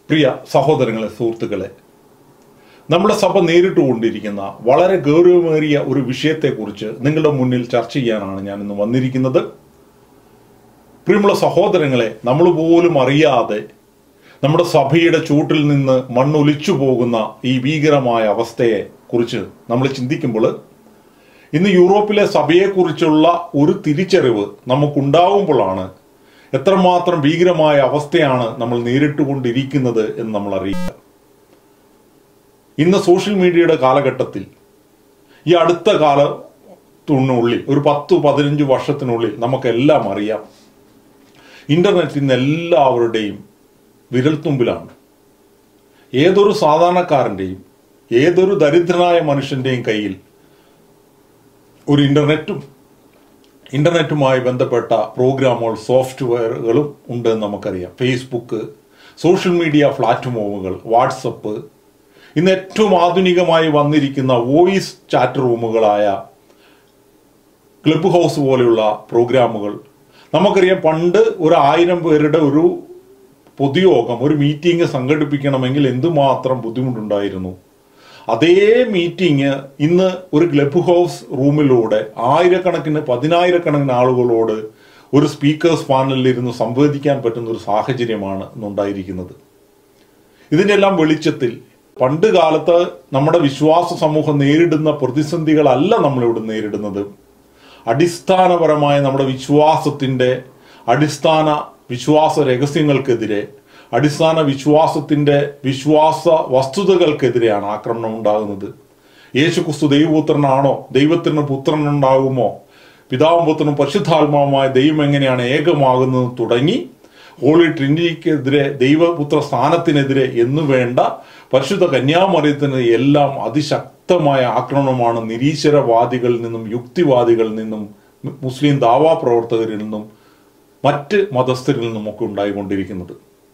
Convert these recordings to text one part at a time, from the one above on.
പ്രിയ സഹോദരങ്ങളെ സുഹൃത്തുക്കളെ നമ്മുടെ സഭ നേരിട്ട് കൊണ്ടിരിക്കുന്ന വളരെ ഗൗരവമേറിയ ഒരു വിഷയത്തെക്കുറിച്ച് നിങ്ങളുടെ മുന്നിൽ ചർച്ച ചെയ്യാനാണ് ഞാൻ ഇന്ന് വന്നിരിക്കുന്നത് പ്രിയമുള്ള സഹോദരങ്ങളെ നമ്മൾ പോലും അറിയാതെ നമ്മുടെ സഭയുടെ ചൂട്ടിൽ നിന്ന് മണ്ണൊലിച്ചു പോകുന്ന ഈ ഭീകരമായ അവസ്ഥയെ കുറിച്ച് നമ്മൾ ചിന്തിക്കുമ്പോൾ ഇന്ന് യൂറോപ്പിലെ സഭയെക്കുറിച്ചുള്ള ഒരു തിരിച്ചറിവ് നമുക്കുണ്ടാവുമ്പോഴാണ് എത്രമാത്രം ഭീകരമായ അവസ്ഥയാണ് നമ്മൾ നേരിട്ടുകൊണ്ടിരിക്കുന്നത് എന്ന് നമ്മൾ അറിയുക ഇന്ന് സോഷ്യൽ മീഡിയയുടെ കാലഘട്ടത്തിൽ ഈ അടുത്ത കാലത്തിനുള്ളിൽ ഒരു പത്ത് പതിനഞ്ച് വർഷത്തിനുള്ളിൽ നമുക്കെല്ലാം അറിയാം ഇന്റർനെറ്റ് ഇന്ന് എല്ലാവരുടെയും വിരൽത്തുമ്പിലാണ് ഏതൊരു സാധാരണക്കാരൻ്റെയും ഏതൊരു ദരിദ്രനായ മനുഷ്യന്റെയും കയ്യിൽ ഒരു ഇന്റർനെറ്റും ഇന്റർനെറ്റുമായി ബന്ധപ്പെട്ട പ്രോഗ്രാമുകൾ സോഫ്റ്റ്വെയറുകളും ഉണ്ടെന്ന് നമുക്കറിയാം ഫേസ്ബുക്ക് സോഷ്യൽ മീഡിയ പ്ലാറ്റ്ഫോമുകൾ വാട്സപ്പ് ഇന്ന് ഏറ്റവും ആധുനികമായി വന്നിരിക്കുന്ന വോയിസ് ചാറ്റ് റൂമുകളായ ക്ലബ് ഹൗസ് പോലെയുള്ള പ്രോഗ്രാമുകൾ നമുക്കറിയാം പണ്ട് ഒരു ആയിരം പേരുടെ ഒരു പൊതുയോഗം ഒരു മീറ്റിംഗ് സംഘടിപ്പിക്കണമെങ്കിൽ എന്തുമാത്രം ബുദ്ധിമുട്ടുണ്ടായിരുന്നു അതേ മീറ്റിംഗ് ഇന്ന് ഒരു ക്ലബ് ഹൗസ് റൂമിലൂടെ ആയിരക്കണക്കിന് പതിനായിരക്കണക്കിന് ആളുകളോട് ഒരു സ്പീക്കേഴ്സ് പാനലിൽ ഇരുന്ന് സംവദിക്കാൻ പറ്റുന്ന ഒരു സാഹചര്യമാണ് ഇന്നുണ്ടായിരിക്കുന്നത് ഇതിൻ്റെ എല്ലാം വെളിച്ചത്തിൽ പണ്ട് കാലത്ത് നമ്മുടെ വിശ്വാസ സമൂഹം നേരിടുന്ന പ്രതിസന്ധികളല്ല നമ്മളിവിടെ നേരിടുന്നത് അടിസ്ഥാനപരമായ നമ്മുടെ വിശ്വാസത്തിൻ്റെ അടിസ്ഥാന വിശ്വാസ രഹസ്യങ്ങൾക്കെതിരെ അടിസ്ഥാന വിശ്വാസത്തിന്റെ വിശ്വാസ വസ്തുതകൾക്കെതിരെയാണ് ആക്രമണം ഉണ്ടാകുന്നത് യേശു ക്രിസ്തു ദൈവപുത്രനാണോ ദൈവത്തിന് പുത്രൻ ഉണ്ടാകുമോ പിതാവും പുത്രനും പരിശുദ്ധാത്മാവുമായ ദൈവം എങ്ങനെയാണ് ഏകമാകുന്നത് തുടങ്ങി ഹോളി ട്രിനിറ്റിക്കെതിരെ ദൈവപുത്ര സ്ഥാനത്തിനെതിരെ എന്നു വേണ്ട പരിശുദ്ധ കന്യാമറിയത്തിന് എല്ലാം അതിശക്തമായ ആക്രമണമാണ് നിരീശ്വരവാദികളിൽ നിന്നും യുക്തിവാദികളിൽ നിന്നും മുസ്ലിം ദാവാ പ്രവർത്തകരിൽ നിന്നും മറ്റ് മതസ്ഥരിൽ നിന്നുമൊക്കെ ഉണ്ടായിക്കൊണ്ടിരിക്കുന്നത്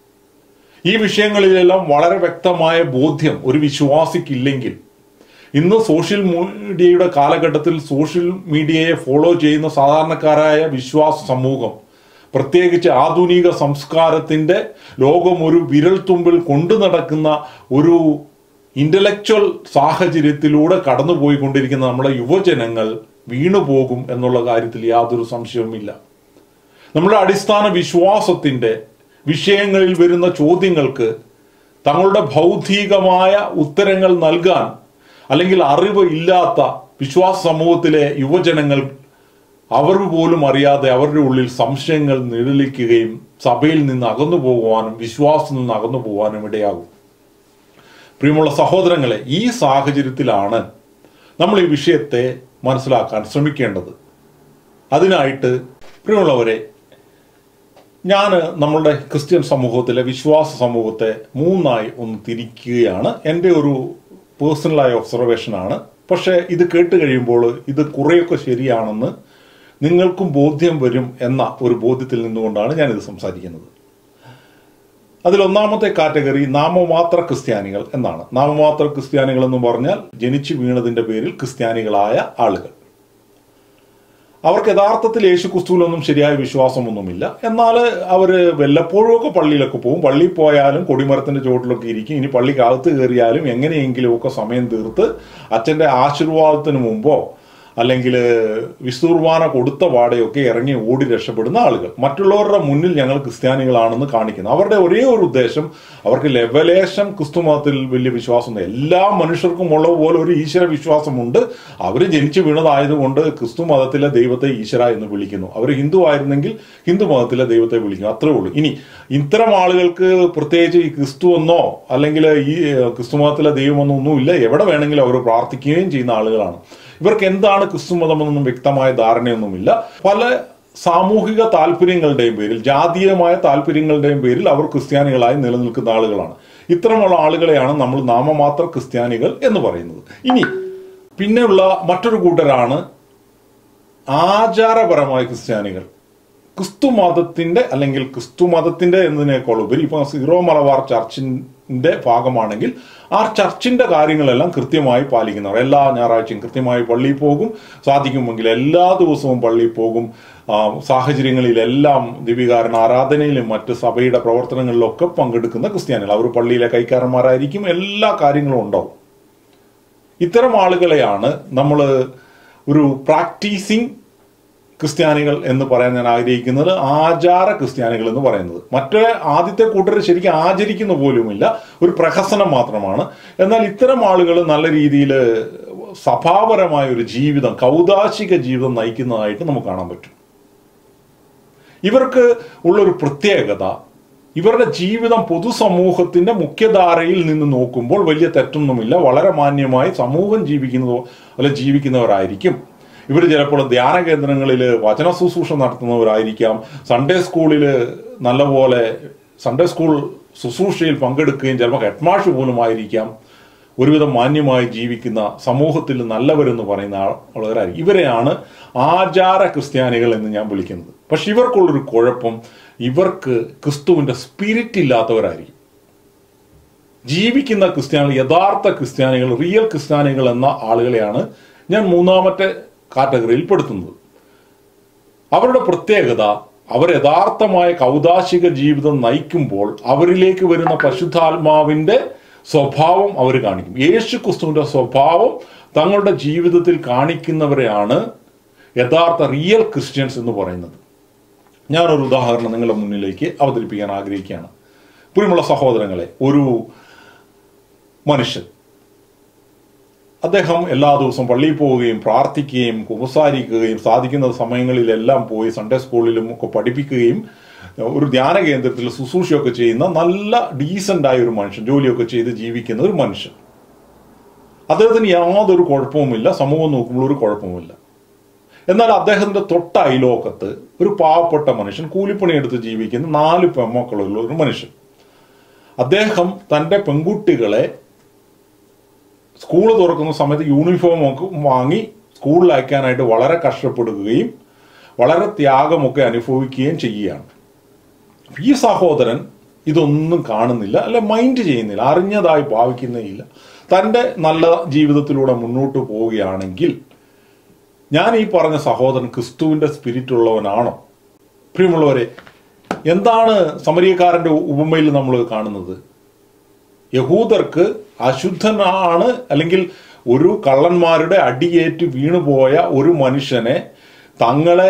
ഈ വിഷയങ്ങളിലെല്ലാം വളരെ വ്യക്തമായ ബോധ്യം ഒരു വിശ്വാസിക്കില്ലെങ്കിൽ ഇന്ന് സോഷ്യൽ മീഡിയയുടെ കാലഘട്ടത്തിൽ സോഷ്യൽ മീഡിയയെ ഫോളോ ചെയ്യുന്ന സാധാരണക്കാരായ വിശ്വാസ സമൂഹം പ്രത്യേകിച്ച് ആധുനിക സംസ്കാരത്തിന്റെ ലോകം ഒരു വിരൽ തുമ്പിൽ കൊണ്ടു നടക്കുന്ന ഒരു ഇന്റലക്ച്വൽ സാഹചര്യത്തിലൂടെ കടന്നുപോയിക്കൊണ്ടിരിക്കുന്ന നമ്മുടെ യുവജനങ്ങൾ വീണുപോകും എന്നുള്ള കാര്യത്തിൽ യാതൊരു സംശയവുമില്ല നമ്മുടെ അടിസ്ഥാന വിശ്വാസത്തിന്റെ വിഷയങ്ങളിൽ വരുന്ന ചോദ്യങ്ങൾക്ക് തങ്ങളുടെ ഭൗതികമായ ഉത്തരങ്ങൾ നൽകാൻ അല്ലെങ്കിൽ അറിവ് ഇല്ലാത്ത വിശ്വാസ സമൂഹത്തിലെ യുവജനങ്ങൾ അവർ പോലും അറിയാതെ അവരുടെ ഉള്ളിൽ സംശയങ്ങൾ നിഴലിക്കുകയും സഭയിൽ നിന്ന് അകന്നു പോകുവാനും വിശ്വാസത്തിൽ നിന്ന് അകന്നു പോകാനും ഇടയാകും പ്രിയമുള്ള സഹോദരങ്ങളെ ഈ സാഹചര്യത്തിലാണ് നമ്മൾ ഈ വിഷയത്തെ മനസ്സിലാക്കാൻ ശ്രമിക്കേണ്ടത് അതിനായിട്ട് പ്രിയമുള്ളവരെ ഞാൻ നമ്മളുടെ ക്രിസ്ത്യൻ സമൂഹത്തിലെ വിശ്വാസ സമൂഹത്തെ മൂന്നായി ഒന്ന് തിരിക്കുകയാണ് എൻ്റെ ഒരു പേഴ്സണലായ ഒബ്സർവേഷനാണ് പക്ഷേ ഇത് കേട്ട് കഴിയുമ്പോൾ ഇത് കുറേയൊക്കെ ശരിയാണെന്ന് നിങ്ങൾക്കും ബോധ്യം വരും എന്ന ഒരു ബോധ്യത്തിൽ നിന്നുകൊണ്ടാണ് ഞാനിത് സംസാരിക്കുന്നത് അതിൽ ഒന്നാമത്തെ കാറ്റഗറി നാമമാത്ര ക്രിസ്ത്യാനികൾ എന്നാണ് നാമമാത്ര ക്രിസ്ത്യാനികൾ എന്ന് പറഞ്ഞാൽ ജനിച്ചു വീണതിന്റെ പേരിൽ ക്രിസ്ത്യാനികളായ ആളുകൾ അവർക്ക് യഥാർത്ഥത്തിൽ യേശു ക്രിസ്തുവിലൊന്നും ശരിയായ വിശ്വാസമൊന്നുമില്ല എന്നാൽ അവർ വല്ലപ്പോഴും ഒക്കെ പള്ളിയിലൊക്കെ പോകും പള്ളിയിൽ പോയാലും കൊടിമരത്തിന്റെ ചുവട്ടിലൊക്കെ ഇരിക്കും ഇനി പള്ളിക്കകത്ത് കയറിയാലും എങ്ങനെയെങ്കിലും ഒക്കെ സമയം തീർത്ത് അച്ഛന്റെ ആശീർവാദത്തിന് മുമ്പോ അല്ലെങ്കിൽ വിസ്തുർവാന കൊടുത്ത പാടെയൊക്കെ ഇറങ്ങി ഓടി രക്ഷപ്പെടുന്ന ആളുകൾ മറ്റുള്ളവരുടെ മുന്നിൽ ഞങ്ങൾ ക്രിസ്ത്യാനികളാണെന്ന് കാണിക്കുന്നു അവരുടെ ഒരേ ഒരു ഉദ്ദേശം അവർക്ക് ലെവലേശം ക്രിസ്തു മതത്തിൽ വലിയ വിശ്വാസമുണ്ട് എല്ലാ മനുഷ്യർക്കും ഉള്ളതുപോലെ ഒരു ഈശ്വര വിശ്വാസമുണ്ട് അവർ ജനിച്ചു വീണതായതുകൊണ്ട് ക്രിസ്തു മതത്തിലെ ദൈവത്തെ ഈശ്വര എന്ന് വിളിക്കുന്നു അവർ ഹിന്ദു ആയിരുന്നെങ്കിൽ ഹിന്ദു മതത്തിലെ ദൈവത്തെ വിളിക്കും അത്രേ ഉള്ളൂ ഇനി ഇത്തരം ആളുകൾക്ക് പ്രത്യേകിച്ച് ഈ ക്രിസ്തു എന്നോ അല്ലെങ്കിൽ ഈ ക്രിസ്തു മതത്തിലെ ദൈവമൊന്നും ഒന്നുമില്ല എവിടെ വേണമെങ്കിലും അവർ പ്രാർത്ഥിക്കുകയും ചെയ്യുന്ന ആളുകളാണ് ഇവർക്ക് എന്താണ് ക്രിസ്തു മതമെന്നൊന്നും വ്യക്തമായ ധാരണയൊന്നുമില്ല പല സാമൂഹിക താല്പര്യങ്ങളുടെയും പേരിൽ ജാതീയമായ താല്പര്യങ്ങളുടെയും പേരിൽ അവർ ക്രിസ്ത്യാനികളായി നിലനിൽക്കുന്ന ആളുകളാണ് ഇത്തരമുള്ള ആളുകളെയാണ് നമ്മൾ നാമമാത്ര ക്രിസ്ത്യാനികൾ എന്ന് പറയുന്നത് ഇനി പിന്നെയുള്ള മറ്റൊരു കൂട്ടരാണ് ആചാരപരമായ ക്രിസ്ത്യാനികൾ ക്രിസ്തു മതത്തിന്റെ അല്ലെങ്കിൽ ക്രിസ്തു മതത്തിന്റെ എന്നതിനേക്കാൾ ഉപരി ഇപ്പൊ സീറോ മലബാർ ചർച്ചിന്റെ ഭാഗമാണെങ്കിൽ ആ ചർച്ചിന്റെ കാര്യങ്ങളെല്ലാം കൃത്യമായി പാലിക്കുന്നവർ എല്ലാ ഞായറാഴ്ചയും കൃത്യമായി പള്ളിയിൽ പോകും സാധിക്കുമെങ്കിൽ എല്ലാ ദിവസവും പള്ളിയിൽ പോകും ആ, സാഹചര്യങ്ങളിലെല്ലാം ദിവികാരൻ ആരാധനയിലും മറ്റ് സഭയുടെ പ്രവർത്തനങ്ങളിലൊക്കെ പങ്കെടുക്കുന്ന ക്രിസ്ത്യാനികൾ അവർ പള്ളിയിലെ കൈക്കാരന്മാരായിരിക്കും എല്ലാ കാര്യങ്ങളും ഉണ്ടാവും ഇത്തരം ആളുകളെയാണ് നമ്മൾ ഒരു പ്രാക്ടീസിങ് ക്രിസ്ത്യാനികൾ എന്ന് പറയാൻ ഞാൻ ആഗ്രഹിക്കുന്നത് ആചാര ക്രിസ്ത്യാനികൾ എന്ന് പറയുന്നത് മറ്റേ ആദ്യത്തെ കൂട്ടർ ശരിക്കും ആചരിക്കുന്ന പോലുമില്ല ഒരു പ്രഹസനം മാത്രമാണ് എന്നാൽ ഇത്തരം ആളുകൾ നല്ല രീതിയിൽ സഭാപരമായ ഒരു ജീവിതം കൗതാശിക ജീവിതം നയിക്കുന്നതായിട്ട് നമുക്ക് കാണാൻ പറ്റും ഇവർക്ക് ഉള്ളൊരു പ്രത്യേകത ഇവരുടെ ജീവിതം പൊതുസമൂഹത്തിന്റെ മുഖ്യധാരയിൽ നിന്ന് നോക്കുമ്പോൾ വലിയ തെറ്റൊന്നുമില്ല വളരെ മാന്യമായി സമൂഹം ജീവിക്കുന്നതോ അല്ല ജീവിക്കുന്നവരായിരിക്കും ഇവർ ചിലപ്പോൾ ധ്യാന കേന്ദ്രങ്ങളിൽ വചന ശുശ്രൂഷ നടത്തുന്നവരായിരിക്കാം സൺഡേ സ്കൂളിൽ നല്ലപോലെ സൺഡേ സ്കൂൾ ശുശ്രൂഷയിൽ പങ്കെടുക്കുകയും ചിലപ്പോൾ ഹെഡ്മാഷ് പോലും ആയിരിക്കാം ഒരുവിധം മാന്യമായി ജീവിക്കുന്ന സമൂഹത്തിൽ നല്ലവരെന്ന് പറയുന്ന ആളുകളായിരിക്കും ഇവരെയാണ് ആചാര ക്രിസ്ത്യാനികൾ എന്ന് ഞാൻ വിളിക്കുന്നത് പക്ഷെ ഇവർക്കുള്ളൊരു കുഴപ്പം ഇവർക്ക് ക്രിസ്തുവിന്റെ സ്പിരിറ്റ് ഇല്ലാത്തവരായിരിക്കും ജീവിക്കുന്ന ക്രിസ്ത്യാനികൾ യഥാർത്ഥ ക്രിസ്ത്യാനികൾ റിയൽ ക്രിസ്ത്യാനികൾ എന്ന ആളുകളെയാണ് ഞാൻ മൂന്നാമത്തെ കാറ്റഗറിയിൽ പെടുത്തുന്നത് അവരുടെ പ്രത്യേകത അവർ യഥാർത്ഥമായ കൗതാശിക ജീവിതം നയിക്കുമ്പോൾ അവരിലേക്ക് വരുന്ന പരിശുദ്ധാത്മാവിന്റെ സ്വഭാവം അവർ കാണിക്കും യേശു ക്രിസ്തുവിന്റെ സ്വഭാവം തങ്ങളുടെ ജീവിതത്തിൽ കാണിക്കുന്നവരെയാണ് യഥാർത്ഥ റിയൽ ക്രിസ്ത്യൻസ് എന്ന് പറയുന്നത് ഞാനൊരു ഉദാഹരണം നിങ്ങളുടെ മുന്നിലേക്ക് അവതരിപ്പിക്കാൻ ആഗ്രഹിക്കുകയാണ് പ്രിയമുള്ള സഹോദരങ്ങളെ ഒരു മനുഷ്യൻ അദ്ദേഹം എല്ലാ ദിവസവും പള്ളിയിൽ പോവുകയും പ്രാർത്ഥിക്കുകയും കുമ്പസാരിക്കുകയും സാധിക്കുന്ന സമയങ്ങളിലെല്ലാം പോയി സൺഡേ സ്കൂളിലും ഒക്കെ പഠിപ്പിക്കുകയും ഒരു ധ്യാന കേന്ദ്രത്തിൽ ശുശ്രൂഷയൊക്കെ ചെയ്യുന്ന നല്ല ഡീസൻ്റ് ആയ ഒരു മനുഷ്യൻ ജോലിയൊക്കെ ചെയ്ത് ജീവിക്കുന്ന ഒരു മനുഷ്യൻ അദ്ദേഹത്തിന് യാതൊരു കുഴപ്പവുമില്ല സമൂഹം നോക്കുമ്പോൾ ഒരു കുഴപ്പവുമില്ല എന്നാൽ അദ്ദേഹത്തിന്റെ തൊട്ട അയലോക്കത്ത് ഒരു പാവപ്പെട്ട മനുഷ്യൻ കൂലിപ്പണിയെടുത്ത് ജീവിക്കുന്ന നാല് പെമ്മക്കളുള്ള ഒരു മനുഷ്യൻ അദ്ദേഹം തന്റെ പെൺകുട്ടികളെ സ്കൂൾ തുറക്കുന്ന സമയത്ത് യൂണിഫോം ഒക്കെ വാങ്ങി സ്കൂളിൽ അയക്കാനായിട്ട് വളരെ കഷ്ടപ്പെടുകയും വളരെ ത്യാഗമൊക്കെ അനുഭവിക്കുകയും ചെയ്യുകയാണ് ഈ സഹോദരൻ ഇതൊന്നും കാണുന്നില്ല അല്ലെ മൈൻഡ് ചെയ്യുന്നില്ല അറിഞ്ഞതായി ഭാവിക്കുന്നേയില്ല തൻ്റെ നല്ല ജീവിതത്തിലൂടെ മുന്നോട്ട് പോവുകയാണെങ്കിൽ ഞാൻ ഈ പറഞ്ഞ സഹോദരൻ ക്രിസ്തുവിന്റെ സ്പിരിറ്റ് ഉള്ളവനാണോ പ്രിയമുള്ളവരെ എന്താണ് സമരിയക്കാരന്റെ ഉപമയിൽ നമ്മൾ കാണുന്നത് യഹൂദർക്ക് അശുദ്ധനാണ് അല്ലെങ്കിൽ ഒരു കള്ളന്മാരുടെ അടിയേറ്റ് വീണുപോയ ഒരു മനുഷ്യനെ തങ്ങളെ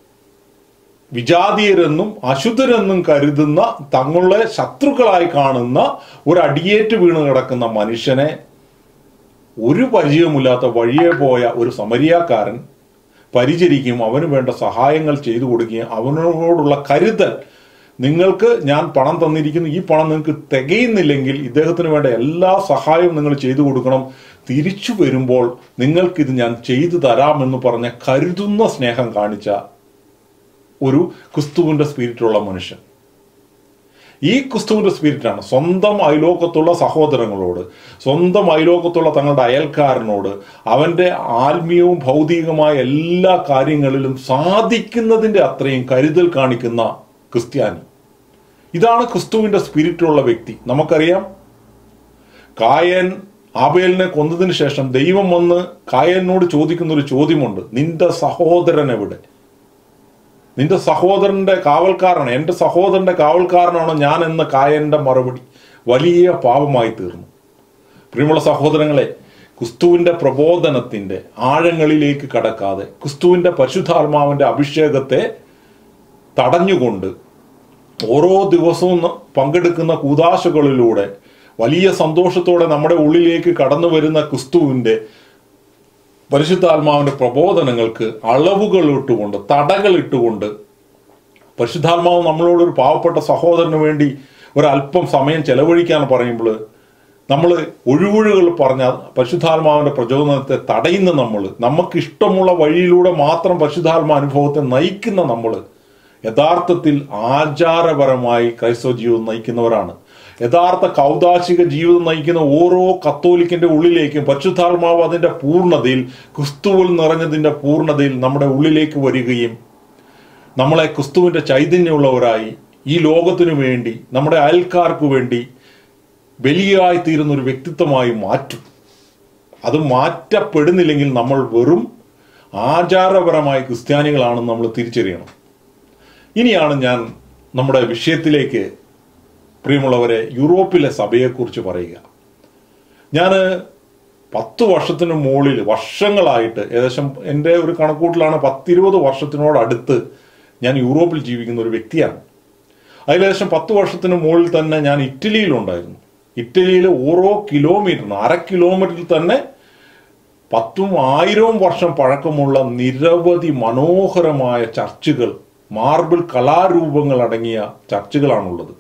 വിജാതീയരെന്നും അശുദ്ധരെന്നും കരുതുന്ന തങ്ങളുടെ ശത്രുക്കളായി കാണുന്ന ഒരു അടിയേറ്റ് വീണ് കിടക്കുന്ന മനുഷ്യനെ ഒരു പരിചയമില്ലാത്ത വഴിയെ പോയ ഒരു സമരിയാക്കാരൻ പരിചരിക്കും അവന് വേണ്ട സഹായങ്ങൾ ചെയ്തു കൊടുക്കുകയും അവനോടുള്ള കരുതൽ നിങ്ങൾക്ക് ഞാൻ പണം തന്നിരിക്കുന്നു ഈ പണം നിങ്ങൾക്ക് തികയുന്നില്ലെങ്കിൽ ഇദ്ദേഹത്തിന് വേണ്ട എല്ലാ സഹായവും നിങ്ങൾ ചെയ്തു കൊടുക്കണം തിരിച്ചു വരുമ്പോൾ നിങ്ങൾക്കിത് ഞാൻ ചെയ്തു തരാമെന്ന് പറഞ്ഞ കരുതുന്ന സ്നേഹം കാണിച്ച ഒരു ക്രിസ്തുവിന്റെ സ്പിരിറ്റുള്ള മനുഷ്യൻ ഈ ക്രിസ്തുവിന്റെ സ്പിരിറ്റാണ് സ്വന്തം അയലോക്കത്തുള്ള സഹോദരങ്ങളോട് സ്വന്തം അയലോക്കത്തുള്ള തങ്ങളുടെ അയൽക്കാരനോട് അവന്റെ ആത്മീയവും ഭൗതികമായ എല്ലാ കാര്യങ്ങളിലും സാധിക്കുന്നതിന്റെ അത്രയും കരുതൽ കാണിക്കുന്ന ക്രിസ്ത്യാനി ഇതാണ് ക്രിസ്തുവിന്റെ സ്പിരിറ്റുള്ള വ്യക്തി നമുക്കറിയാം കായൻ ആബേലിനെ കൊന്നതിന് ശേഷം ദൈവം വന്ന് കായലിനോട് ചോദിക്കുന്ന ഒരു ചോദ്യമുണ്ട് നിന്റെ സഹോദരൻ എവിടെ നിന്റെ സഹോദരന്റെ കാവൽക്കാരനാണ് എൻ്റെ സഹോദരന്റെ കാവൽക്കാരനാണോ ഞാൻ എന്ന കായന്റെ മറുപടി വലിയ പാപമായി തീർന്നു പ്രിയമുള്ള സഹോദരങ്ങളെ ക്രിസ്തുവിന്റെ പ്രബോധനത്തിന്റെ ആഴങ്ങളിലേക്ക് കടക്കാതെ ക്രിസ്തുവിന്റെ പരിശുദ്ധാത്മാവിന്റെ അഭിഷേകത്തെ തടഞ്ഞുകൊണ്ട് ഓരോ ദിവസവും പങ്കെടുക്കുന്ന കൂതാശകളിലൂടെ വലിയ സന്തോഷത്തോടെ നമ്മുടെ ഉള്ളിലേക്ക് കടന്നു വരുന്ന ക്രിസ്തുവിന്റെ പരിശുദ്ധാത്മാവിന്റെ പ്രബോധനങ്ങൾക്ക് അളവുകൾ ഇട്ടുകൊണ്ട് തടകൾ ഇട്ടുകൊണ്ട് പരിശുദ്ധാത്മാവ് നമ്മളോട് ഒരു പാവപ്പെട്ട സഹോദരന് വേണ്ടി ഒരല്പം സമയം ചെലവഴിക്കാൻ പറയുമ്പോൾ നമ്മൾ ഒഴിവൊഴികൾ പറഞ്ഞ പരിശുദ്ധാത്മാവിന്റെ പ്രചോദനത്തെ തടയുന്ന നമ്മൾ നമുക്ക് ഇഷ്ടമുള്ള വഴിയിലൂടെ മാത്രം പരിശുദ്ധാത്മ അനുഭവത്തെ നയിക്കുന്ന നമ്മൾ യഥാർത്ഥത്തിൽ ആചാരപരമായി ക്രൈസ്തവ ജീവിതം നയിക്കുന്നവരാണ് യഥാർത്ഥ കൗതാശിക ജീവിതം നയിക്കുന്ന ഓരോ കത്തോലിക്കിന്റെ ഉള്ളിലേക്കും പരിശുദ്ധാത്മാവ് അതിന്റെ പൂർണ്ണതയിൽ ക്രിസ്തുവിൽ നിറഞ്ഞതിന്റെ പൂർണ്ണതയിൽ നമ്മുടെ ഉള്ളിലേക്ക് വരികയും നമ്മളെ ക്രിസ്തുവിൻ്റെ ചൈതന്യമുള്ളവരായി ഈ ലോകത്തിനു വേണ്ടി നമ്മുടെ അയൽക്കാർക്ക് വേണ്ടി ബലിയായി തീരുന്ന ഒരു വ്യക്തിത്വമായി മാറ്റും അത് മാറ്റപ്പെടുന്നില്ലെങ്കിൽ നമ്മൾ വെറും ആചാരപരമായ ക്രിസ്ത്യാനികളാണെന്ന് നമ്മൾ തിരിച്ചറിയണം ഇനിയാണ് ഞാൻ നമ്മുടെ വിഷയത്തിലേക്ക് പ്രിയമുള്ളവരെ യൂറോപ്പിലെ സഭയെക്കുറിച്ച് പറയുക ഞാൻ പത്ത് വർഷത്തിന് മുകളിൽ വർഷങ്ങളായിട്ട് ഏകദേശം എൻ്റെ ഒരു കണക്കൂട്ടിലാണ് പത്തിരുപത് വർഷത്തിനോടടുത്ത് ഞാൻ യൂറോപ്പിൽ ജീവിക്കുന്ന ഒരു വ്യക്തിയാണ് അതിൽ ഏകദേശം പത്ത് വർഷത്തിന് മുകളിൽ തന്നെ ഞാൻ ഇറ്റലിയിലുണ്ടായിരുന്നു ഇറ്റലിയിൽ ഓരോ കിലോമീറ്ററിന് അര കിലോമീറ്ററിൽ തന്നെ പത്തും ആയിരവും വർഷം പഴക്കമുള്ള നിരവധി മനോഹരമായ ചർച്ചുകൾ മാർബിൾ കലാരൂപങ്ങൾ അടങ്ങിയ ചർച്ചുകളാണുള്ളത്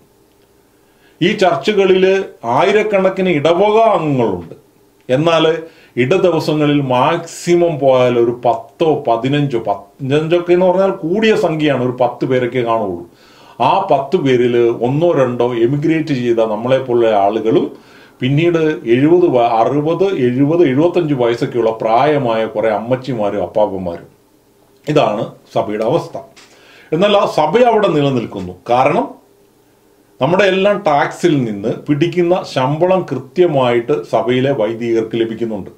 ഈ ചർച്ചുകളിൽ ആയിരക്കണക്കിന് ഇടവക അംഗങ്ങളുണ്ട് എന്നാൽ ഇട ദിവസങ്ങളിൽ മാക്സിമം പോയാൽ ഒരു പത്തോ പതിനഞ്ചോ പതിനഞ്ചൊക്കെ എന്ന് പറഞ്ഞാൽ കൂടിയ സംഖ്യയാണ് ഒരു പത്ത് പേരൊക്കെ കാണുള്ളൂ ആ പത്ത് പേരിൽ ഒന്നോ രണ്ടോ എമിഗ്രേറ്റ് ചെയ്ത നമ്മളെ പോലുള്ള ആളുകളും പിന്നീട് എഴുപത് വ- അറുപത് എഴുപത് എഴുപത്തഞ്ച് വയസ്സൊക്കെയുള്ള പ്രായമായ കുറെ അമ്മച്ചിമാരും അപ്പാപ്പന്മാരും ഇതാണ് സഭയുടെ അവസ്ഥ എന്നാൽ ആ സഭ അവിടെ നിലനിൽക്കുന്നു കാരണം നമ്മുടെ എല്ലാം ടാക്സിൽ നിന്ന് പിടിക്കുന്ന ശമ്പളം കൃത്യമായിട്ട് സഭയിലെ വൈദികർക്ക് ലഭിക്കുന്നുണ്ട്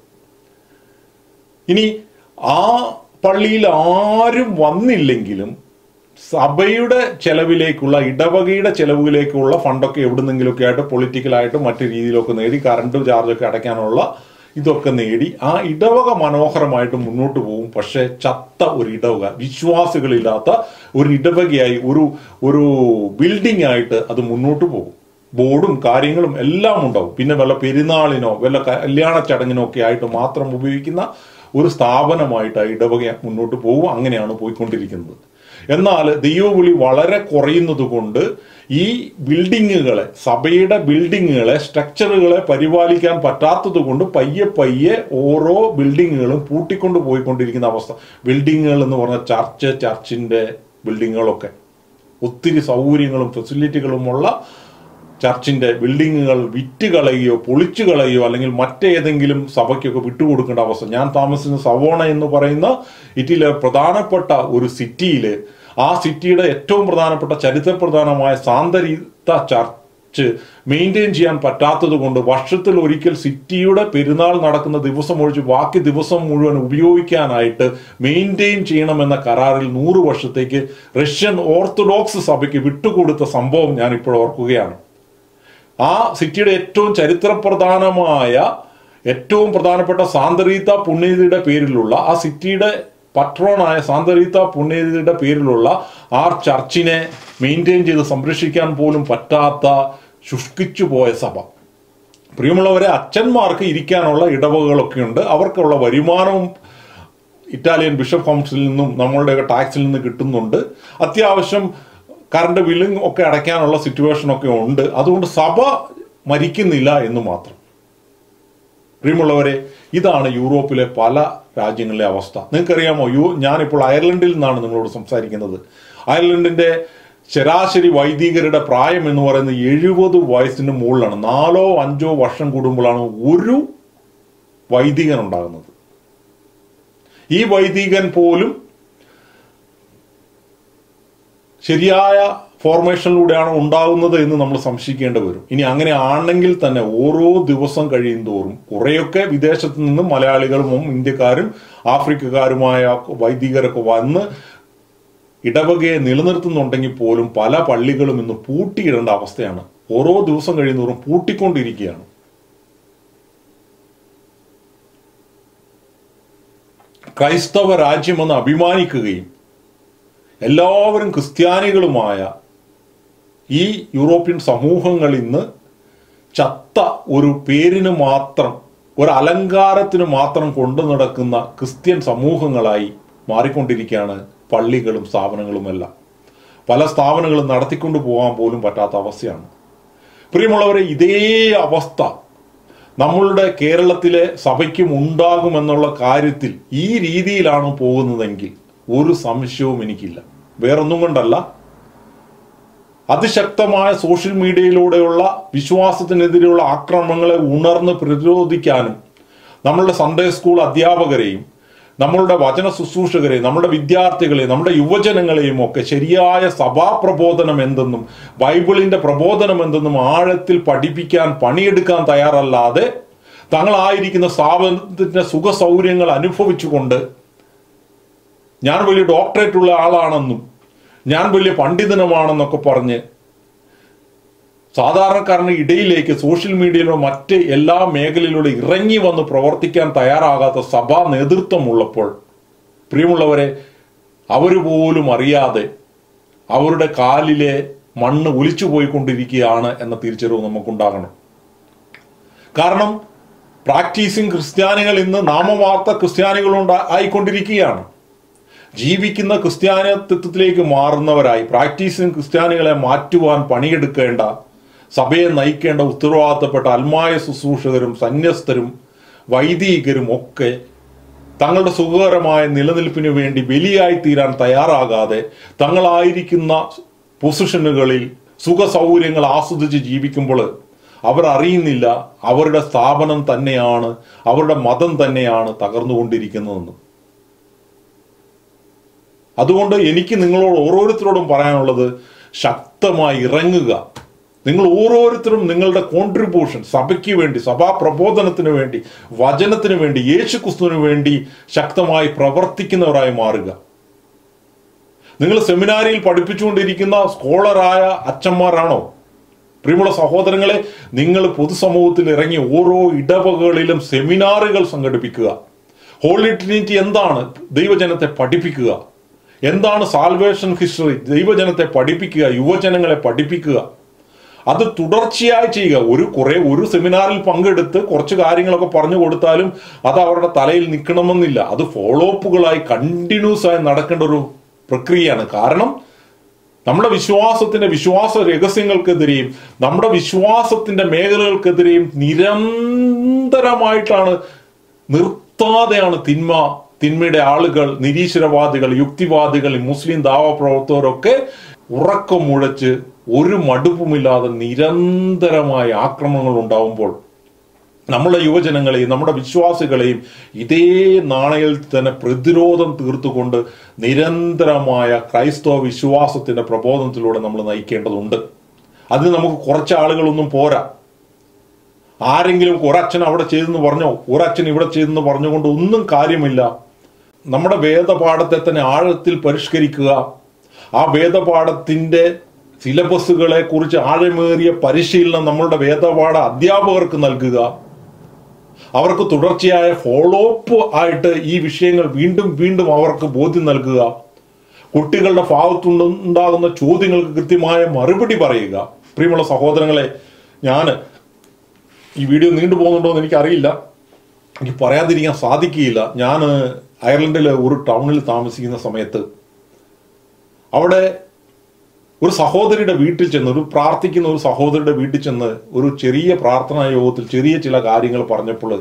ഇനി ആ പള്ളിയിൽ ആരും വന്നില്ലെങ്കിലും സഭയുടെ ചെലവിലേക്കുള്ള ഇടവകയുടെ ചെലവിലേക്കുള്ള ഫണ്ടൊക്കെ എവിടുന്നെങ്കിലുമൊക്കെ ആയിട്ട് പൊളിറ്റിക്കലായിട്ടും മറ്റു രീതിയിലൊക്കെ നേടി കറണ്ട് ചാർജൊക്കെ അടയ്ക്കാനുള്ള ഇതൊക്കെ നേടി ആ ഇടവക മനോഹരമായിട്ട് മുന്നോട്ട് പോകും പക്ഷേ ചത്ത ഒരു ഇടവക വിശ്വാസികളില്ലാത്ത ഒരു ഇടവകയായി ഒരു ഒരു ബിൽഡിംഗ് ആയിട്ട് അത് മുന്നോട്ട് പോകും ബോർഡും കാര്യങ്ങളും എല്ലാം ഉണ്ടാവും പിന്നെ വല്ല പെരുന്നാളിനോ വല്ല കല്യാണ ചടങ്ങിനോ ഒക്കെ ആയിട്ട് മാത്രം ഉപയോഗിക്കുന്ന ഒരു സ്ഥാപനമായിട്ട് ആ ഇടവക മുന്നോട്ട് പോകും അങ്ങനെയാണ് പോയിക്കൊണ്ടിരിക്കുന്നത് എന്നാൽ ദൈവവിളി വളരെ കുറയുന്നത് കൊണ്ട് ഈ ബിൽഡിങ്ങുകളെ സഭയുടെ ബിൽഡിങ്ങുകളെ സ്ട്രക്ചറുകളെ പരിപാലിക്കാൻ പറ്റാത്തത് കൊണ്ട് പയ്യെ പയ്യെ ഓരോ ബിൽഡിങ്ങുകളും പൂട്ടിക്കൊണ്ട് പോയിക്കൊണ്ടിരിക്കുന്ന അവസ്ഥ ബിൽഡിങ്ങുകൾ എന്ന് പറഞ്ഞാൽ ചർച്ച് ചർച്ചിന്റെ ബിൽഡിങ്ങുകളൊക്കെ ഒത്തിരി സൗകര്യങ്ങളും ഫെസിലിറ്റികളുമുള്ള ചർച്ചിന്റെ ബിൽഡിങ്ങുകൾ വിറ്റ് കളയുകയോ പൊളിച്ചു കളയുകയോ അല്ലെങ്കിൽ മറ്റേതെങ്കിലും സഭയ്ക്കൊക്കെ വിട്ടുകൊടുക്കേണ്ട അവസ്ഥ ഞാൻ താമസിക്കുന്ന സവോണ എന്ന് പറയുന്ന ഇറ്റലിയിലെ പ്രധാനപ്പെട്ട ഒരു സിറ്റിയിൽ ആ സിറ്റിയുടെ ഏറ്റവും പ്രധാനപ്പെട്ട ചരിത്രപ്രധാനമായ സാന്തരീത്ത ചർച്ച് മെയിൻറ്റെയിൻ ചെയ്യാൻ പറ്റാത്തത് കൊണ്ട് വർഷത്തിൽ ഒരിക്കൽ സിറ്റിയുടെ പെരുന്നാൾ നടക്കുന്ന ദിവസം ഒഴിച്ച് ബാക്കി ദിവസം മുഴുവൻ ഉപയോഗിക്കാനായിട്ട് മെയിൻറ്റെയിൻ ചെയ്യണമെന്ന കരാറിൽ നൂറ് വർഷത്തേക്ക് റഷ്യൻ ഓർത്തഡോക്സ് സഭയ്ക്ക് വിട്ടുകൊടുത്ത സംഭവം ഞാൻ ഇപ്പോൾ ഓർക്കുകയാണ് ആ സിറ്റിയുടെ ഏറ്റവും ചരിത്രപ്രധാനമായ ഏറ്റവും പ്രധാനപ്പെട്ട സാന്തരീത്ത പുണ്യതിയുടെ പേരിലുള്ള ആ സിറ്റിയുടെ പട്രോണായ സാന്തരീത്ത പുണ്യതിയുടെ പേരിലുള്ള ആ ചർച്ചിനെ മെയിൻറ്റെയിൻ ചെയ്ത് സംരക്ഷിക്കാൻ പോലും പറ്റാത്ത ശുഷ്കിച്ചു പോയ സഭ പ്രിയമുള്ളവരെ അച്ഛന്മാർക്ക് ഇരിക്കാനുള്ള ഇടവകകളൊക്കെ ഉണ്ട് അവർക്കുള്ള വരുമാനവും ഇറ്റാലിയൻ ബിഷപ്പ് കൗൺസിലിൽ നിന്നും നമ്മളുടെ ടാക്സിൽ നിന്ന് കിട്ടുന്നുണ്ട് അത്യാവശ്യം കറണ്ട് ബില്ലും ഒക്കെ അടയ്ക്കാനുള്ള സിറ്റുവേഷൻ ഒക്കെ ഉണ്ട് അതുകൊണ്ട് സഭ മരിക്കുന്നില്ല എന്ന് മാത്രം പ്രിയമുള്ളവരെ ഇതാണ് യൂറോപ്പിലെ പല രാജ്യങ്ങളിലെ അവസ്ഥ നിങ്ങൾക്കറിയാമോ യു ഞാനിപ്പോൾ അയർലൻഡിൽ നിന്നാണ് നിങ്ങളോട് സംസാരിക്കുന്നത് അയർലൻഡിന്റെ ശരാശരി വൈദികരുടെ പ്രായം എന്ന് പറയുന്നത് എഴുപത് വയസ്സിന് മുകളിലാണ് നാലോ അഞ്ചോ വർഷം കൂടുമ്പോഴാണ് ഒരു വൈദികൻ ഉണ്ടാകുന്നത് ഈ വൈദികൻ പോലും ശരിയായ ഫോർമേഷനിലൂടെയാണ് ഉണ്ടാകുന്നത് എന്ന് നമ്മൾ സംശയിക്കേണ്ടി വരും ഇനി അങ്ങനെ ആണെങ്കിൽ തന്നെ ഓരോ ദിവസം കഴിയും തോറും കുറേയൊക്കെ വിദേശത്ത് നിന്നും മലയാളികളും ഇന്ത്യക്കാരും ആഫ്രിക്കക്കാരുമായ വൈദികരൊക്കെ വന്ന് ഇടവകയെ നിലനിർത്തുന്നുണ്ടെങ്കിൽ പോലും പല പള്ളികളും ഇന്ന് പൂട്ടിയിടേണ്ട അവസ്ഥയാണ് ഓരോ ദിവസം കഴിയുന്നതോറും പൂട്ടിക്കൊണ്ടിരിക്കുകയാണ് ക്രൈസ്തവ രാജ്യമെന്ന് അഭിമാനിക്കുകയും എല്ലാവരും ക്രിസ്ത്യാനികളുമായ ഈ യൂറോപ്യൻ സമൂഹങ്ങൾ ഇന്ന് ചത്ത ഒരു പേരിന് മാത്രം ഒരു അലങ്കാരത്തിന് മാത്രം കൊണ്ടു നടക്കുന്ന ക്രിസ്ത്യൻ സമൂഹങ്ങളായി മാറിക്കൊണ്ടിരിക്കുകയാണ് പള്ളികളും സ്ഥാപനങ്ങളുമെല്ലാം പല സ്ഥാപനങ്ങളും നടത്തിക്കൊണ്ടു പോകാൻ പോലും പറ്റാത്ത അവസ്ഥയാണ് പ്രിയമുള്ളവരെ ഇതേ അവസ്ഥ നമ്മളുടെ കേരളത്തിലെ സഭയ്ക്കും ഉണ്ടാകുമെന്നുള്ള കാര്യത്തിൽ ഈ രീതിയിലാണ് പോകുന്നതെങ്കിൽ ഒരു സംശയവും എനിക്കില്ല വേറൊന്നും കൊണ്ടല്ല അതിശക്തമായ സോഷ്യൽ മീഡിയയിലൂടെയുള്ള വിശ്വാസത്തിനെതിരെയുള്ള ആക്രമണങ്ങളെ ഉണർന്ന് പ്രതിരോധിക്കാനും നമ്മളുടെ സൺഡേ സ്കൂൾ അധ്യാപകരെയും നമ്മളുടെ വചന ശുശ്രൂഷകരെ നമ്മുടെ വിദ്യാർത്ഥികളെ നമ്മുടെ യുവജനങ്ങളെയും ഒക്കെ ശരിയായ സഭാപ്രബോധനം എന്തെന്നും ബൈബിളിന്റെ പ്രബോധനം എന്തെന്നും ആഴത്തിൽ പഠിപ്പിക്കാൻ പണിയെടുക്കാൻ തയ്യാറല്ലാതെ തങ്ങളായിരിക്കുന്ന സ്ഥാപനത്തിന്റെ സുഖ സൗകര്യങ്ങൾ അനുഭവിച്ചുകൊണ്ട് ഞാൻ വലിയ ഡോക്ടറേറ്റ് ഉള്ള ആളാണെന്നും ഞാൻ വലിയ പണ്ഡിതനുമാണെന്നൊക്കെ പറഞ്ഞ് സാധാരണക്കാരന് ഇടയിലേക്ക് സോഷ്യൽ മീഡിയയിലോ മറ്റ് എല്ലാ മേഖലയിലൂടെ ഇറങ്ങി വന്ന് പ്രവർത്തിക്കാൻ തയ്യാറാകാത്ത സഭാ നേതൃത്വമുള്ളപ്പോൾ പ്രിയമുള്ളവരെ അവർ പോലും അറിയാതെ അവരുടെ കാലിലെ മണ്ണ് ഒലിച്ചു പോയിക്കൊണ്ടിരിക്കുകയാണ് എന്ന തിരിച്ചറിവ് നമുക്കുണ്ടാകണം കാരണം പ്രാക്ടീസിങ് ക്രിസ്ത്യാനികൾ ഇന്ന് നാമവാർത്ത ക്രിസ്ത്യാനികളുണ്ട് ആയിക്കൊണ്ടിരിക്കുകയാണ് ജീവിക്കുന്ന ക്രിസ്ത്യാനിത്വത്തിലേക്ക് മാറുന്നവരായി പ്രാക്ടീസിങ് ക്രിസ്ത്യാനികളെ മാറ്റുവാൻ പണിയെടുക്കേണ്ട സഭയെ നയിക്കേണ്ട ഉത്തരവാദിത്തപ്പെട്ട അൽമായ ശുശ്രൂഷകരും സന്യസ്തരും വൈദികരും ഒക്കെ തങ്ങളുടെ സുഖകരമായ നിലനിൽപ്പിന് വേണ്ടി ബലിയായി തീരാൻ തയ്യാറാകാതെ തങ്ങളായിരിക്കുന്ന പൊസിഷനുകളിൽ സുഖ സൗകര്യങ്ങൾ ആസ്വദിച്ച് ജീവിക്കുമ്പോൾ അവർ അറിയുന്നില്ല അവരുടെ സ്ഥാപനം തന്നെയാണ് അവരുടെ മതം തന്നെയാണ് തകർന്നുകൊണ്ടിരിക്കുന്നതെന്ന് അതുകൊണ്ട് എനിക്ക് നിങ്ങളോട് ഓരോരുത്തരോടും പറയാനുള്ളത് ശക്തമായി ഇറങ്ങുക നിങ്ങൾ ഓരോരുത്തരും നിങ്ങളുടെ കോൺട്രിബ്യൂഷൻ സഭയ്ക്ക് വേണ്ടി സഭാ പ്രബോധനത്തിന് വേണ്ടി വചനത്തിന് വേണ്ടി യേശു ക്രിസ്തുവിന് വേണ്ടി ശക്തമായി പ്രവർത്തിക്കുന്നവരായി മാറുക നിങ്ങൾ സെമിനാരിയിൽ പഠിപ്പിച്ചുകൊണ്ടിരിക്കുന്ന സ്കോളറായ അച്ഛന്മാരാണോ പ്രിയമുള്ള സഹോദരങ്ങളെ നിങ്ങൾ പൊതുസമൂഹത്തിൽ ഇറങ്ങി ഓരോ ഇടവകകളിലും സെമിനാറുകൾ സംഘടിപ്പിക്കുക ഹോളി ട്രിനിറ്റി എന്താണ് ദൈവജനത്തെ പഠിപ്പിക്കുക എന്താണ് സാൽവേഷൻ ഹിസ്റ്ററി ദൈവജനത്തെ പഠിപ്പിക്കുക യുവജനങ്ങളെ പഠിപ്പിക്കുക അത് തുടർച്ചയായി ചെയ്യുക ഒരു കുറെ ഒരു സെമിനാറിൽ പങ്കെടുത്ത് കുറച്ച് കാര്യങ്ങളൊക്കെ പറഞ്ഞു കൊടുത്താലും അത് അവരുടെ തലയിൽ നിൽക്കണമെന്നില്ല അത് ഫോളോ അപ്പുകളായി കണ്ടിന്യൂസ് ആയി നടക്കേണ്ട ഒരു പ്രക്രിയയാണ് കാരണം നമ്മുടെ വിശ്വാസത്തിന്റെ വിശ്വാസ രഹസ്യങ്ങൾക്കെതിരെയും നമ്മുടെ വിശ്വാസത്തിന്റെ മേഖലകൾക്കെതിരെയും നിരന്തരമായിട്ടാണ് നിർത്താതെയാണ് തിന്മ തിന്മയുടെ ആളുകൾ നിരീശ്വരവാദികൾ യുക്തിവാദികൾ മുസ്ലിം ദാവ പ്രവർത്തകരൊക്കെ ഉറക്കം മുഴച്ച് ഒരു മടുപ്പുമില്ലാതെ നിരന്തരമായ ആക്രമണങ്ങൾ ഉണ്ടാവുമ്പോൾ നമ്മുടെ യുവജനങ്ങളെയും നമ്മുടെ വിശ്വാസികളെയും ഇതേ നാണയത്തിൽ തന്നെ പ്രതിരോധം തീർത്തുകൊണ്ട് നിരന്തരമായ ക്രൈസ്തവ വിശ്വാസത്തിന്റെ പ്രബോധനത്തിലൂടെ നമ്മൾ നയിക്കേണ്ടതുണ്ട് അതിന് നമുക്ക് കുറച്ച് ആളുകളൊന്നും പോരാ ആരെങ്കിലും ഒരച്ഛൻ അവിടെ ചെയ്തെന്ന് പറഞ്ഞോ ഒരച്ഛൻ ഇവിടെ ചെയ്തെന്ന് പറഞ്ഞുകൊണ്ട് ഒന്നും കാര്യമില്ല നമ്മുടെ വേദപാഠത്തെ തന്നെ ആഴത്തിൽ പരിഷ്കരിക്കുക ആ വേദപാഠത്തിന്റെ സിലബസുകളെ കുറിച്ച് ആഴമേറിയ പരിശീലനം നമ്മളുടെ വേദപാഠ അധ്യാപകർക്ക് നൽകുക അവർക്ക് തുടർച്ചയായ ഫോളോ അപ്പ് ആയിട്ട് ഈ വിഷയങ്ങൾ വീണ്ടും വീണ്ടും അവർക്ക് ബോധ്യം നൽകുക കുട്ടികളുടെ ഭാഗത്തുണ്ടാകുന്ന ചോദ്യങ്ങൾക്ക് കൃത്യമായ മറുപടി പറയുക പ്രിയമുള്ള സഹോദരങ്ങളെ ഞാൻ ഈ വീഡിയോ നീണ്ടു പോകുന്നുണ്ടോ എന്ന് എനിക്കറിയില്ല എനിക്ക് പറയാതിരിക്കാൻ സാധിക്കുകയില്ല ഞാൻ അയർലൻഡിലെ ഒരു ടൗണിൽ താമസിക്കുന്ന സമയത്ത് അവിടെ ഒരു സഹോദരിയുടെ വീട്ടിൽ ചെന്ന് ഒരു പ്രാർത്ഥിക്കുന്ന ഒരു സഹോദരിയുടെ വീട്ടിൽ ചെന്ന് ഒരു ചെറിയ പ്രാർത്ഥനാ യോഗത്തിൽ ചെറിയ ചില കാര്യങ്ങൾ പറഞ്ഞപ്പോൾ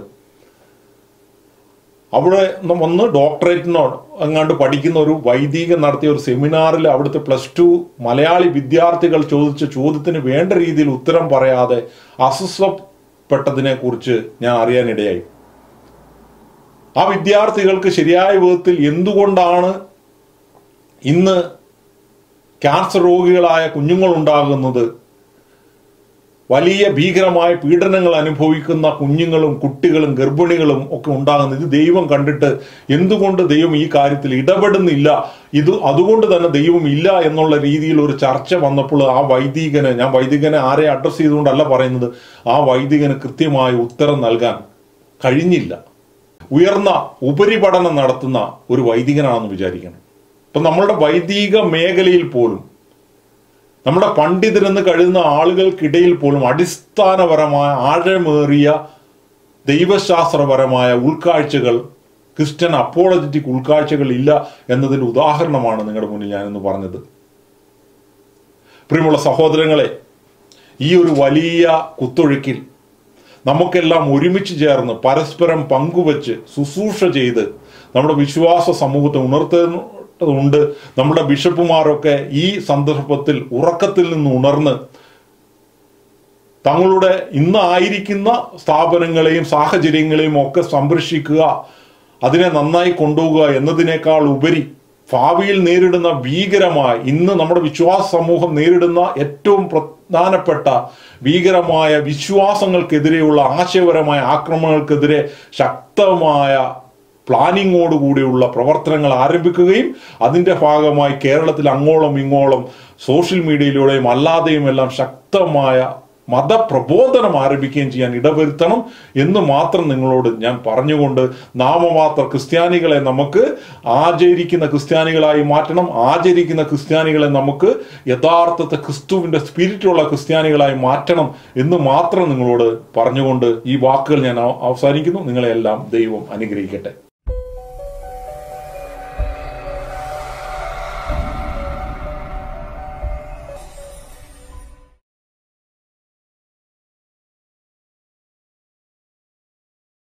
അവിടെ വന്ന് ഡോക്ടറേറ്റിനോ എങ്ങാണ്ട് പഠിക്കുന്ന ഒരു വൈദികൻ നടത്തിയ ഒരു സെമിനാറിൽ അവിടുത്തെ പ്ലസ് ടു മലയാളി വിദ്യാർത്ഥികൾ ചോദിച്ച ചോദ്യത്തിന് വേണ്ട രീതിയിൽ ഉത്തരം പറയാതെ അസ്വസ്ഥപ്പെട്ടതിനെ കുറിച്ച് ഞാൻ അറിയാനിടയായി ആ വിദ്യാർത്ഥികൾക്ക് ശരിയായ വിധത്തിൽ എന്തുകൊണ്ടാണ് ഇന്ന് ക്യാൻസർ രോഗികളായ കുഞ്ഞുങ്ങൾ ഉണ്ടാകുന്നത് വലിയ ഭീകരമായ പീഡനങ്ങൾ അനുഭവിക്കുന്ന കുഞ്ഞുങ്ങളും കുട്ടികളും ഗർഭിണികളും ഒക്കെ ഉണ്ടാകുന്നത് ഇത് ദൈവം കണ്ടിട്ട് എന്തുകൊണ്ട് ദൈവം ഈ കാര്യത്തിൽ ഇടപെടുന്നില്ല ഇത് അതുകൊണ്ട് തന്നെ ദൈവം ഇല്ല എന്നുള്ള രീതിയിൽ ഒരു ചർച്ച വന്നപ്പോൾ ആ വൈദികന് ഞാൻ വൈദികനെ ആരെ അഡ്രസ് ചെയ്തുകൊണ്ടല്ല പറയുന്നത് ആ വൈദികന് കൃത്യമായ ഉത്തരം നൽകാൻ കഴിഞ്ഞില്ല ഉയർന്ന ഉപരിപഠനം നടത്തുന്ന ഒരു വൈദികനാണെന്ന് വിചാരിക്കണം ഇപ്പൊ നമ്മളുടെ വൈദിക മേഖലയിൽ പോലും നമ്മുടെ പണ്ഡിതരെന്ന് കഴുകുന്ന ആളുകൾക്കിടയിൽ പോലും അടിസ്ഥാനപരമായ ആഴമേറിയ ദൈവശാസ്ത്രപരമായ ഉൾക്കാഴ്ചകൾ ക്രിസ്ത്യൻ അപ്പോളജറ്റിക് ഉൾക്കാഴ്ചകൾ ഇല്ല എന്നതിന്റെ ഉദാഹരണമാണ് നിങ്ങളുടെ മുന്നിൽ ഞാനിന്ന് പറഞ്ഞത് പ്രിയമുള്ള സഹോദരങ്ങളെ ഈ ഒരു വലിയ കുത്തൊഴുക്കിൽ നമുക്കെല്ലാം ഒരുമിച്ച് ചേർന്ന് പരസ്പരം പങ്കുവച്ച് ശുശ്രൂഷ ചെയ്ത് നമ്മുടെ വിശ്വാസ സമൂഹത്തെ ഉണർത്തേണ്ടതുണ്ട് നമ്മുടെ ബിഷപ്പുമാരൊക്കെ ഈ സന്ദർഭത്തിൽ ഉറക്കത്തിൽ നിന്ന് ഉണർന്ന് തങ്ങളുടെ ഇന്ന് ആയിരിക്കുന്ന സ്ഥാപനങ്ങളെയും സാഹചര്യങ്ങളെയും ഒക്കെ സംരക്ഷിക്കുക അതിനെ നന്നായി കൊണ്ടുപോകുക എന്നതിനേക്കാൾ ഉപരി ഭാവിയിൽ നേരിടുന്ന ഭീകരമായ ഇന്ന് നമ്മുടെ വിശ്വാസ സമൂഹം നേരിടുന്ന ഏറ്റവും പ്രധാനപ്പെട്ട ഭീകരമായ വിശ്വാസങ്ങൾക്കെതിരെയുള്ള ആശയപരമായ ആക്രമണങ്ങൾക്കെതിരെ ശക്തമായ പ്ലാനിങ്ങോടുകൂടിയുള്ള പ്രവർത്തനങ്ങൾ ആരംഭിക്കുകയും അതിൻ്റെ ഭാഗമായി കേരളത്തിൽ അങ്ങോളം ഇങ്ങോളം സോഷ്യൽ മീഡിയയിലൂടെയും അല്ലാതെയും എല്ലാം ശക്തമായ മതപ്രബോധനം ആരംഭിക്കുകയും ചെയ്യാൻ ഇടവരുത്തണം എന്ന് മാത്രം നിങ്ങളോട് ഞാൻ പറഞ്ഞുകൊണ്ട് നാമമാത്ര ക്രിസ്ത്യാനികളെ നമുക്ക് ആചരിക്കുന്ന ക്രിസ്ത്യാനികളായി മാറ്റണം ആചരിക്കുന്ന ക്രിസ്ത്യാനികളെ നമുക്ക് യഥാർത്ഥത്തെ ക്രിസ്തുവിന്റെ സ്പിരിറ്റുള്ള ക്രിസ്ത്യാനികളായി മാറ്റണം എന്ന് മാത്രം നിങ്ങളോട് പറഞ്ഞുകൊണ്ട് ഈ വാക്കുകൾ ഞാൻ അവസാനിക്കുന്നു നിങ്ങളെല്ലാം ദൈവം അനുഗ്രഹിക്കട്ടെ